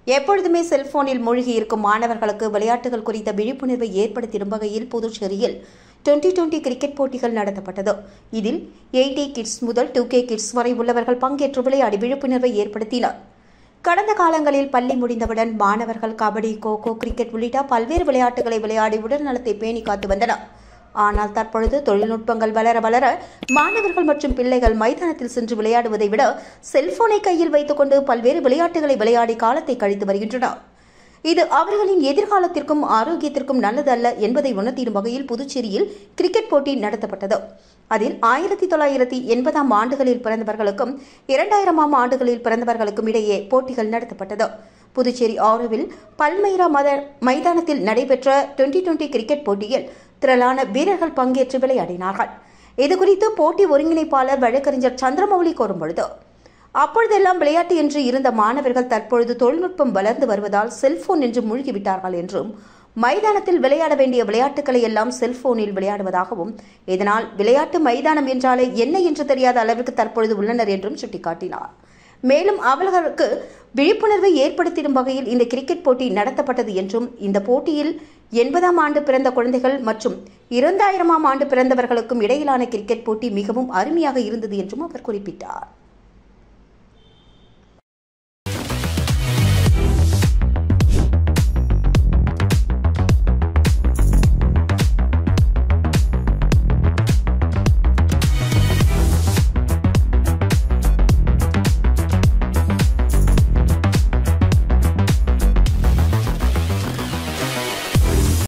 எப்பொழுதுமே செல்போனில் மூழ்கி இருக்கும் மாணவர்களுக்கு விளையாட்டுகள் குறித்த விழிப்புணர்வை ஏற்படுத்திடும் வகையில் புதுச்சேரியில் டுவெண்டி டுவெண்டி கிரிக்கெட் போட்டிகள் நடத்தப்பட்டது இதில் எயிட்டி கிட்ஸ் முதல் டூ கே கிட்ஸ் வரை உள்ளவர்கள் பங்கேற்று விளையாடி விழிப்புணர்வை ஏற்படுத்தினர் கடந்த காலங்களில் பள்ளி முடிந்தவுடன் மாணவர்கள் கபடி கோகோ கிரிக்கெட் உள்ளிட்ட பல்வேறு விளையாட்டுகளை விளையாடி உடல் நலத்தை பேணி காத்து வந்தனர் ஆனால் தற்பொழுது தொழில்நுட்பங்கள் வளர வளர மாணவர்கள் மற்றும் பிள்ளைகள் மைதானத்தில் சென்று விளையாடுவதை விட செல்போனை கையில் வைத்துக்கொண்டு பல்வேறு விளையாட்டுகளை விளையாடி காலத்தை கழித்து வருகின்றனர் இது அவர்களின் எதிர்காலத்திற்கும் ஆரோக்கியத்திற்கும் நல்லதல்ல என்பதை உணர்த்திடும் வகையில் புதுச்சேரியில் கிரிக்கெட் போட்டி நடத்தப்பட்டது அதில் ஆயிரத்தி தொள்ளாயிரத்தி எண்பதாம் ஆண்டுகளில் பிறந்தவர்களுக்கும் இரண்டாயிரமாம் ஆண்டுகளில் பிறந்தவர்களுக்கும் இடையே போட்டிகள் நடத்தப்பட்டது புதுச்சேரி ஆரோவில் பல்மைரா மத மைதானத்தில் நடைபெற்ற டுவெண்டி டுவெண்டி கிரிக்கெட் போட்டியில் திரளான வீரர்கள் பங்கேற்று விளையாடினார்கள் இதுகுறித்து போட்டி ஒருங்கிணைப்பாளர் வழக்கறிஞர் சந்திரமௌலி கோரும் பொழுது அப்பொழுதெல்லாம் விளையாட்டு என்று இருந்த மாணவர்கள் தற்பொழுது தொழில்நுட்பம் வளர்ந்து வருவதால் செல்போன் என்று மூழ்கிவிட்டார்கள் என்றும் மைதானத்தில் விளையாட வேண்டிய விளையாட்டுகளை எல்லாம் செல்போனில் விளையாடுவதாகவும் இதனால் விளையாட்டு மைதானம் என்றாலே என்ன என்று தெரியாத அளவிற்கு தற்பொழுது உள்ளனர் என்றும் சுட்டிக்காட்டினார் மேலும் அவர்களுக்கு விழிப்புணர்வை ஏற்படுத்திடும் வகையில் இந்த கிரிக்கெட் போட்டி நடத்தப்பட்டது என்றும் இந்த போட்டியில் எண்பதாம் ஆண்டு பிறந்த குழந்தைகள் மற்றும் இரண்டாயிரமாம் ஆண்டு பிறந்தவர்களுக்கும் இடையிலான கிரிக்கெட் போட்டி மிகவும் அருமையாக இருந்தது என்றும் அவர் குறிப்பிட்டார்